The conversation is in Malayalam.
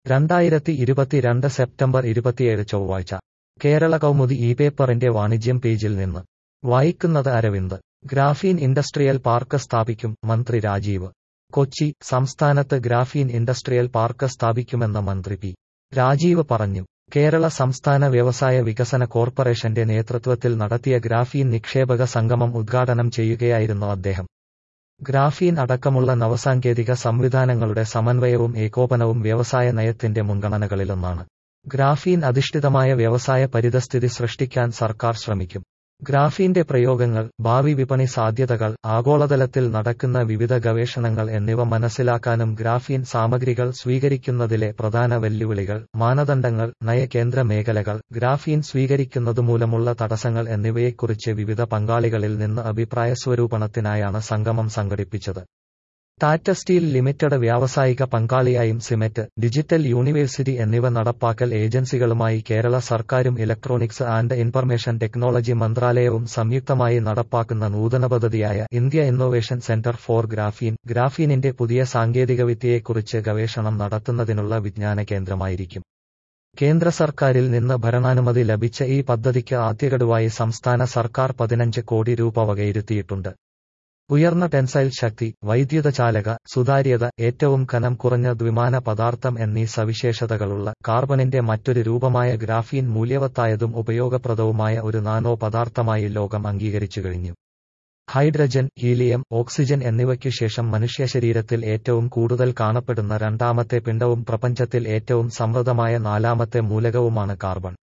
രണ്ടായിരത്തി ഇരുപത്തിരണ്ട് സെപ്റ്റംബർ ഇരുപത്തിയേഴ് ചൊവ്വാഴ്ച കേരള കൗമുദി ഈ പേപ്പറിന്റെ വാണിജ്യം പേജിൽ നിന്ന് വായിക്കുന്നത് അരവിന്ദ് ഗ്രാഫീൻ ഇൻഡസ്ട്രിയൽ പാർക്ക് സ്ഥാപിക്കും മന്ത്രി രാജീവ് കൊച്ചി സംസ്ഥാനത്ത് ഗ്രാഫീൻ ഇൻഡസ്ട്രിയൽ പാർക്ക് സ്ഥാപിക്കുമെന്ന് മന്ത്രി പി രാജീവ് പറഞ്ഞു കേരള സംസ്ഥാന വ്യവസായ വികസന കോർപ്പറേഷന്റെ നേതൃത്വത്തിൽ നടത്തിയ ഗ്രാഫീൻ നിക്ഷേപക സംഗമം ഉദ്ഘാടനം ചെയ്യുകയായിരുന്നു അദ്ദേഹം ഗ്രാഫീൻ അടക്കമുള്ള നവസാങ്കേതിക സംവിധാനങ്ങളുടെ സമന്വയവും ഏകോപനവും വ്യവസായ നയത്തിന്റെ മുൻഗണനകളിലൊന്നാണ് ഗ്രാഫീൻ അധിഷ്ഠിതമായ വ്യവസായ പരിതസ്ഥിതി സൃഷ്ടിക്കാൻ സർക്കാർ ശ്രമിക്കും ഗ്രാഫീന്റെ പ്രയോഗങ്ങൾ ഭാവി വിപണി സാധ്യതകൾ ആഗോളതലത്തിൽ നടക്കുന്ന വിവിധ ഗവേഷണങ്ങൾ എന്നിവ മനസ്സിലാക്കാനും ഗ്രാഫീൻ സാമഗ്രികൾ സ്വീകരിക്കുന്നതിലെ പ്രധാന വെല്ലുവിളികൾ മാനദണ്ഡങ്ങൾ നയകേന്ദ്ര മേഖലകൾ ഗ്രാഫീൻ സ്വീകരിക്കുന്നതുമൂലമുള്ള തടസ്സങ്ങൾ എന്നിവയെക്കുറിച്ച് വിവിധ പങ്കാളികളിൽ നിന്ന് അഭിപ്രായ സ്വരൂപണത്തിനായാണ് സംഗമം സംഘടിപ്പിച്ചത് ടാറ്റ സ്റ്റീൽ ലിമിറ്റഡ് വ്യാവസായിക പങ്കാളിയായും സിമെറ്റ് ഡിജിറ്റൽ യൂണിവേഴ്സിറ്റി എന്നിവ നടപ്പാക്കൽ ഏജൻസികളുമായി കേരള സർക്കാരും ഇലക്ട്രോണിക്സ് ആൻഡ് ഇൻഫർമേഷൻ ടെക്നോളജി മന്ത്രാലയവും സംയുക്തമായി നടപ്പാക്കുന്ന നൂതന പദ്ധതിയായ India innovation centre for graphene ഗ്രാഫീനിന്റെ പുതിയ സാങ്കേതികവിദ്യയെക്കുറിച്ച് ഗവേഷണം നടത്തുന്നതിനുള്ള വിജ്ഞാന കേന്ദ്രമായിരിക്കും കേന്ദ്ര സർക്കാരിൽ നിന്ന് ഭരണാനുമതി ലഭിച്ച ഈ പദ്ധതിക്ക് ആദ്യഗഡുവായി സംസ്ഥാന സർക്കാർ പതിനഞ്ച് കോടി രൂപ വകയിരുത്തിയിട്ടുണ്ട് ഉയർന്ന ടെൻസൈൽ ശക്തി വൈദ്യുതചാലക സുതാര്യത ഏറ്റവും കനം കുറഞ്ഞ ദ്വിമാന പദാർത്ഥം എന്നീ സവിശേഷതകളുള്ള കാർബണിന്റെ മറ്റൊരു രൂപമായ ഗ്രാഫീൻ മൂല്യവത്തായതും ഉപയോഗപ്രദവുമായ ഒരു നാനോ പദാർത്ഥമായി ലോകം അംഗീകരിച്ചു കഴിഞ്ഞു ഹൈഡ്രജൻ ഹീലിയം ഓക്സിജൻ എന്നിവയ്ക്കു ശേഷം മനുഷ്യ ശരീരത്തിൽ ഏറ്റവും കൂടുതൽ കാണപ്പെടുന്ന രണ്ടാമത്തെ പിണ്ഡവും പ്രപഞ്ചത്തിൽ ഏറ്റവും സമൃദ്ധമായ നാലാമത്തെ മൂലകവുമാണ് കാർബൺ